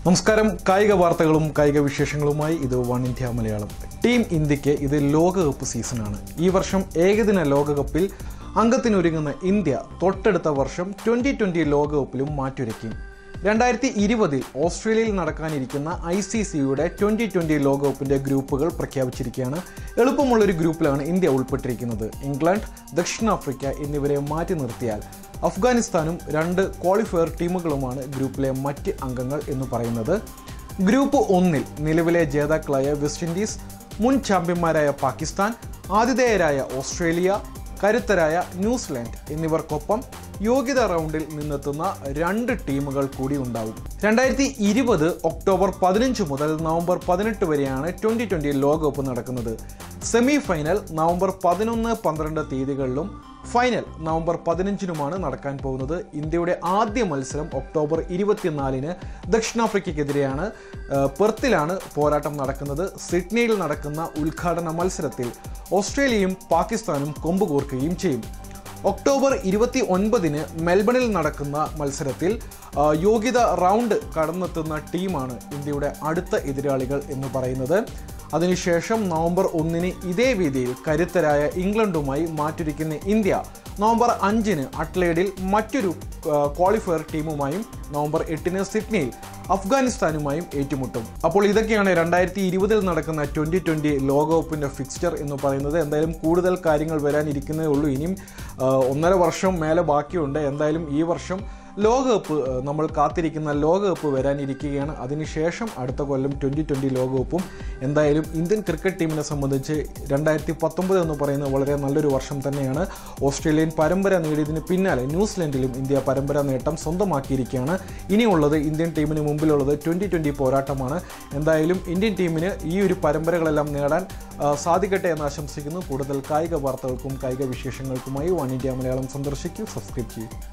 നമസ്കാരം കായിക വാർത്തകളും കായിക വിശേഷങ്ങളുമായി ഇത് വൺ ഇന്ത്യ മലയാളം ടീം ഇന്ത്യക്ക് ഇത് ലോകകപ്പ് സീസണാണ് ഈ വർഷം ഏകദിന ലോകകപ്പിൽ അംഗത്തിനൊരുങ്ങുന്ന ഇന്ത്യ തൊട്ടടുത്ത വർഷം ട്വൻ്റി ട്വൻ്റി ലോകകപ്പിലും മാറ്റുരയ്ക്കും രണ്ടായിരത്തി ഇരുപതിൽ ഓസ്ട്രേലിയയിൽ നടക്കാനിരിക്കുന്ന ഐ സി സിയുടെ ട്വൻ്റി ട്വൻ്റി ലോകകപ്പിൻ്റെ ഗ്രൂപ്പുകൾ പ്രഖ്യാപിച്ചിരിക്കുകയാണ് എളുപ്പമുള്ളൊരു ഗ്രൂപ്പിലാണ് ഇന്ത്യ ഉൾപ്പെട്ടിരിക്കുന്നത് ഇംഗ്ലണ്ട് ദക്ഷിണാഫ്രിക്ക എന്നിവരെ മാറ്റി നിർത്തിയാൽ അഫ്ഗാനിസ്ഥാനും രണ്ട് ക്വാളിഫയർ ടീമുകളുമാണ് ഗ്രൂപ്പിലെ മറ്റ് അംഗങ്ങൾ എന്ന് പറയുന്നത് ഗ്രൂപ്പ് ഒന്നിൽ നിലവിലെ ജേതാക്കളായ വെസ്റ്റ് ഇൻഡീസ് മുൻ ചാമ്പ്യന്മാരായ പാകിസ്ഥാൻ ആതിഥേയരായ ഓസ്ട്രേലിയ കരുത്തരായ ന്യൂസിലാൻഡ് എന്നിവർക്കൊപ്പം യോഗ്യത റൗണ്ടിൽ നിന്നെത്തുന്ന രണ്ട് ടീമുകൾ കൂടി ഉണ്ടാവും രണ്ടായിരത്തി ഇരുപത് ഒക്ടോബർ പതിനഞ്ച് മുതൽ നവംബർ പതിനെട്ട് വരെയാണ് ട്വൻ്റി ട്വൻ്റി ലോകകപ്പ് നടക്കുന്നത് സെമി ഫൈനൽ നവംബർ പതിനൊന്ന് പന്ത്രണ്ട് തീയതികളിലും ഫൈനൽ നവംബർ പതിനഞ്ചിനുമാണ് നടക്കാൻ പോകുന്നത് ഇന്ത്യയുടെ ആദ്യ മത്സരം ഒക്ടോബർ ഇരുപത്തിനാലിന് ദക്ഷിണാഫ്രിക്കയ്ക്കെതിരെയാണ് ആ, പെർത്തിലാണ് പോരാട്ടം നടക്കുന്നത് സിഡ്നിയിൽ നടക്കുന്ന ഉദ്ഘാടന മത്സരത്തിൽ ഓസ്ട്രേലിയയും പാകിസ്ഥാനും കൊമ്പ് കോർക്കുകയും ചെയ്യും ഒക്ടോബർ ഇരുപത്തി ഒൻപതിന് മെൽബണിൽ നടക്കുന്ന മത്സരത്തിൽ ആ, യോഗ്യത റൗണ്ട് കടന്നെത്തുന്ന ടീമാണ് ഇന്ത്യയുടെ അടുത്ത എതിരാളികൾ എന്ന് പറയുന്നത് അതിനുശേഷം നവംബർ ഒന്നിന് ഇതേ വേദിയിൽ കരുത്തരായ ഇംഗ്ലണ്ടുമായി മാറ്റുരയ്ക്കുന്ന ഇന്ത്യ നവംബർ അഞ്ചിന് അട്ലേഡിൽ മറ്റൊരു ആ, ക്വാളിഫയർ ടീമുമായും നവംബർ എട്ടിന് സിഡ്നിയിൽ അഫ്ഗാനിസ്ഥാനുമായും ഏറ്റുമുട്ടും അപ്പോൾ ഇതൊക്കെയാണ് രണ്ടായിരത്തി ഇരുപതിൽ നടക്കുന്ന ട്വൻ്റി ട്വൻ്റി ലോകകപ്പിൻ്റെ ഫിക്സ്ചർ എന്ന് പറയുന്നത് എന്തായാലും കൂടുതൽ കാര്യങ്ങൾ വരാനിരിക്കുന്നേ ഉള്ളൂ ഇനിയും ആ, ഒന്നര വർഷം മേലെ ബാക്കിയുണ്ട് എന്തായാലും ഈ വർഷം ലോകകപ്പ് ആ, നമ്മൾ കാത്തിരിക്കുന്ന ലോകകപ്പ് വരാനിരിക്കുകയാണ് അതിനുശേഷം അടുത്ത കൊല്ലം ട്വൻ്റി ട്വൻ്റി ലോകകപ്പും എന്തായാലും ഇന്ത്യൻ ക്രിക്കറ്റ് ടീമിനെ സംബന്ധിച്ച് രണ്ടായിരത്തി പത്തൊമ്പത് എന്ന് പറയുന്നത് വളരെ നല്ലൊരു വർഷം തന്നെയാണ് ഓസ്ട്രേലിയൻ പരമ്പര നേടിയതിന് പിന്നാലെ ന്യൂസിലൻഡിലും ഇന്ത്യ പരമ്പര നേട്ടം സ്വന്തമാക്കിയിരിക്കുകയാണ് ഇനിയുള്ളത് ഇന്ത്യൻ ടീമിന് മുമ്പിലുള്ളത് ട്വൻ്റി ട്വൻ്റി പോരാട്ടമാണ് എന്തായാലും ഇന്ത്യൻ ടീമിന് ഈ ഒരു പരമ്പരകളെല്ലാം നേടാൻ ആ, സാധിക്കട്ടെ എന്ന് ആശംസിക്കുന്നു കൂടുതൽ കായിക വാർത്തകൾക്കും കായിക വിശേഷങ്ങൾക്കുമായി വൺ ഇന്ത്യ മലയാളം സന്ദർശിക്കൂ സബ്സ്ക്രൈബ് ചെയ്യൂ